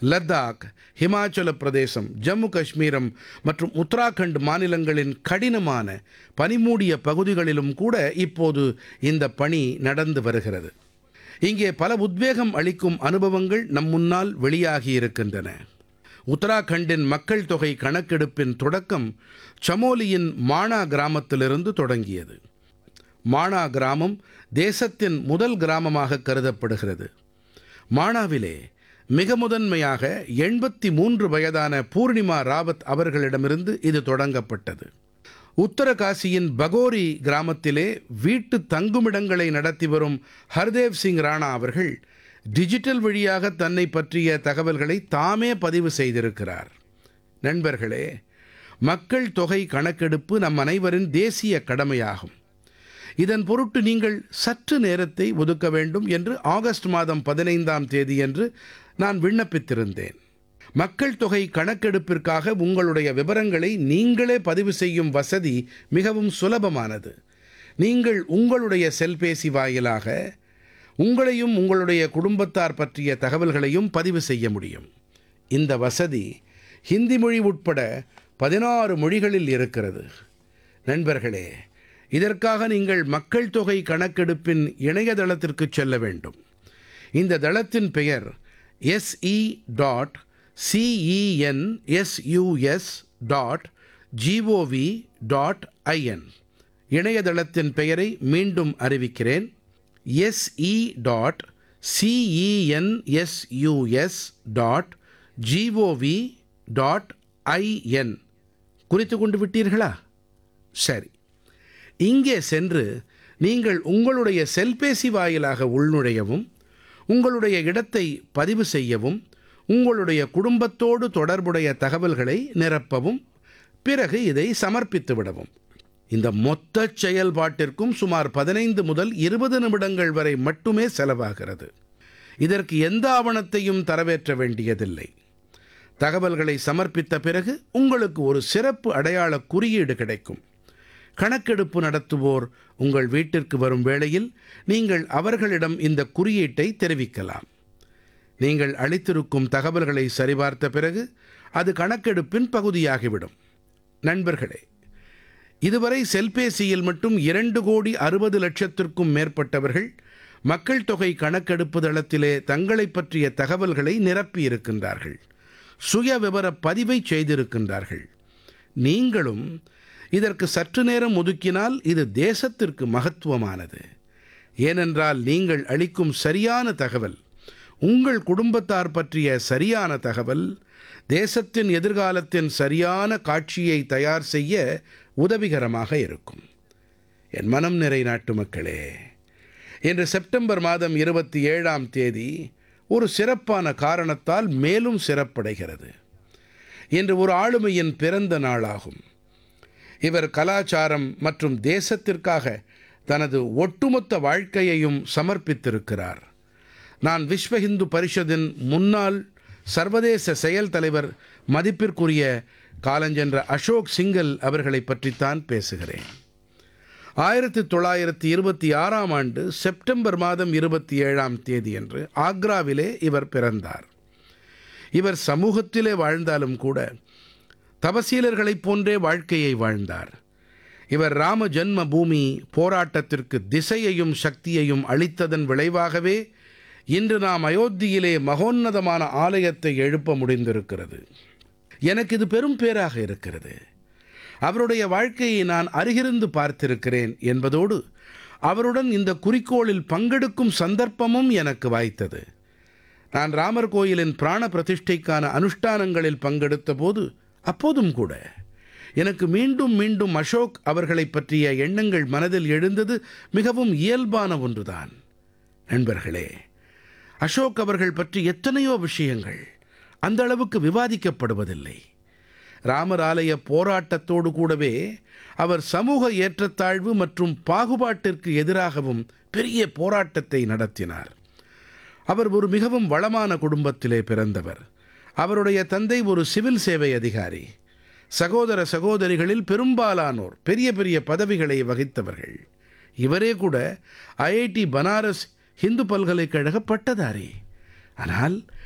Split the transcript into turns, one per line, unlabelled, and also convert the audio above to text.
லத்தாக் ஹிமாச்சல பிரதேசம் ஜம்மு காஷ்மீரம் மற்றும் உத்தராகண்ட் மாநிலங்களின் கடினமான பனிமூடிய பகுதிகளிலும் கூட இப்போது இந்த பணி நடந்து வருகிறது இங்கே பல உத்வேகம் அளிக்கும் அனுபவங்கள் நம் முன்னால் வெளியாகி இருக்கின்றன உத்தராகண்டின் மக்கள் தொகை கணக்கெடுப்பின் தொடக்கம் சமோலியின் மானா கிராமத்திலிருந்து தொடங்கியது மானா கிராமம் தேசத்தின் முதல் கிராமமாக கருதப்படுகிறது மானாவிலே மிக முதன்மையாக எண்பத்தி மூன்று வயதான பூர்ணிமா ராவத் அவர்களிடமிருந்து இது தொடங்கப்பட்டது உத்தரகாசியின் பகோரி கிராமத்திலே வீட்டு தங்குமிடங்களை நடத்தி வரும் ஹர்தேவ் சிங் ராணா அவர்கள் டிஜிட்டல் வழியாக தன்னை பற்றிய தகவல்களை தாமே பதிவு செய்திருக்கிறார் நண்பர்களே மக்கள் தொகை கணக்கெடுப்பு நம் அனைவரின் தேசிய கடமையாகும் இதன் பொருட்டு நீங்கள் சற்று நேரத்தை ஒதுக்க வேண்டும் என்று ஆகஸ்ட் மாதம் பதினைந்தாம் தேதியன்று நான் விண்ணப்பித்திருந்தேன் மக்கள் தொகை கணக்கெடுப்பிற்காக உங்களுடைய விவரங்களை நீங்களே பதிவு செய்யும் வசதி மிகவும் சுலபமானது நீங்கள் உங்களுடைய செல்பேசி வாயிலாக உங்களையும் உங்களுடைய குடும்பத்தார் பற்றிய தகவல்களையும் பதிவு செய்ய முடியும் இந்த வசதி ஹிந்தி மொழி உட்பட பதினாறு மொழிகளில் இருக்கிறது நண்பர்களே இதற்காக நீங்கள் மக்கள் தொகை கணக்கெடுப்பின் இணையதளத்திற்கு செல்ல வேண்டும் இந்த தளத்தின் பெயர் S E dot C E N S U S dot G O V dot I N இணையதளத்தின் பெயரை மீண்டும் அறிவிக்கிறேன் S E dot C E N S U S dot G O V dot I N குறித்து கொண்டு விட்டீர்களா சரி இங்கே சென்று நீங்கள் உங்களுடைய செல்பேசி வாயிலாக உள்நுழையவும் உங்களுடைய இடத்தை பதிவு செய்யவும் உங்களுடைய குடும்பத்தோடு தொடர்புடைய தகவல்களை நிரப்பவும் பிறகு இதை சமர்ப்பித்து விடவும் இந்த மொத்த செயல்பாட்டிற்கும் சுமார் பதினைந்து முதல் இருபது நிமிடங்கள் வரை மட்டுமே செலவாகிறது இதற்கு எந்த ஆவணத்தையும் தரவேற்ற வேண்டியதில்லை தகவல்களை சமர்ப்பித்த பிறகு உங்களுக்கு ஒரு சிறப்பு அடையாள குறியீடு கிடைக்கும் கணக்கெடுப்பு நடத்துவோர் உங்கள் வீட்டிற்கு வரும் வேளையில் நீங்கள் அவர்களிடம் இந்த குறியீட்டை தெரிவிக்கலாம் நீங்கள் அளித்திருக்கும் தகவல்களை சரிபார்த்த பிறகு அது கணக்கெடுப்பின் பகுதியாகிவிடும் நண்பர்களே இதுவரை செல்பேசியில் மட்டும் இரண்டு கோடி அறுபது லட்சத்திற்கும் மேற்பட்டவர்கள் மக்கள் தொகை கணக்கெடுப்பு தளத்திலே தங்களைப் பற்றிய தகவல்களை நிரப்பியிருக்கின்றார்கள் சுய விவர பதிவை செய்திருக்கின்றார்கள் நீங்களும் இதற்கு சற்று நேரம் ஒதுக்கினால் இது தேசத்திற்கு மகத்துவமானது ஏனென்றால் நீங்கள் அளிக்கும் சரியான தகவல் உங்கள் குடும்பத்தார் பற்றிய சரியான தகவல் தேசத்தின் எதிர்காலத்தின் சரியான காட்சியை தயார் செய்ய உதவிகரமாக இருக்கும் என் மனம் நிறை நாட்டு மக்களே இன்று செப்டம்பர் மாதம் இருபத்தி ஏழாம் தேதி ஒரு சிறப்பான காரணத்தால் மேலும் சிறப்படைகிறது இன்று ஒரு ஆளுமையின் பிறந்த நாளாகும் இவர் கலாச்சாரம் மற்றும் தேசத்திற்காக தனது ஒட்டுமொத்த வாழ்க்கையையும் சமர்ப்பித்திருக்கிறார் நான் விஸ்வ இந்து பரிஷதின் முன்னாள் சர்வதேச செயல் தலைவர் மதிப்பிற்குரிய காலஞ்சென்ற அசோக் சிங்கல் அவர்களை பற்றித்தான் பேசுகிறேன் ஆயிரத்தி தொள்ளாயிரத்தி இருபத்தி ஆறாம் ஆண்டு செப்டம்பர் மாதம் இருபத்தி ஏழாம் தேதியன்று ஆக்ராவிலே இவர் பிறந்தார் இவர் சமூகத்திலே வாழ்ந்தாலும் கூட தபசீலர்களைப் போன்றே வாழ்க்கையை வாழ்ந்தார் இவர் ராம ஜன்ம பூமி போராட்டத்திற்கு திசையையும் சக்தியையும் அளித்ததன் விளைவாகவே இன்று நாம் அயோத்தியிலே மகோன்னதமான ஆலயத்தை எழுப்ப முடிந்திருக்கிறது எனக்கு இது பெரும் பேராக இருக்கிறது அவருடைய வாழ்க்கையை நான் அருகிருந்து பார்த்திருக்கிறேன் என்பதோடு அவருடன் இந்த குறிக்கோளில் பங்கெடுக்கும் சந்தர்ப்பமும் எனக்கு வாய்த்தது நான் ராமர் கோயிலின் பிராண பிரதிஷ்டைக்கான அனுஷ்டானங்களில் பங்கெடுத்த போது அப்போதும் கூட எனக்கு மீண்டும் மீண்டும் அசோக் அவர்களைப் பற்றிய எண்ணங்கள் மனதில் எழுந்தது மிகவும் இயல்பான ஒன்றுதான் நண்பர்களே அசோக் அவர்கள் பற்றி எத்தனையோ விஷயங்கள் அந்த அளவுக்கு விவாதிக்கப்படுவதில்லை ராமர் ஆலய போராட்டத்தோடு கூடவே அவர் சமூக ஏற்றத்தாழ்வு மற்றும் பாகுபாட்டிற்கு எதிராகவும் பெரிய போராட்டத்தை நடத்தினார் அவர் ஒரு மிகவும் வளமான குடும்பத்திலே பிறந்தவர் அவருடைய தந்தை ஒரு சிவில் சேவை அதிகாரி சகோதர சகோதரிகளில் பெரும்பாலானோர் பெரிய பெரிய பதவிகளை வகித்தவர்கள் இவரே கூட ஐஐடி பனாரஸ் ஹிந்து பல்கலைக்கழக பட்டதாரி ஆனால்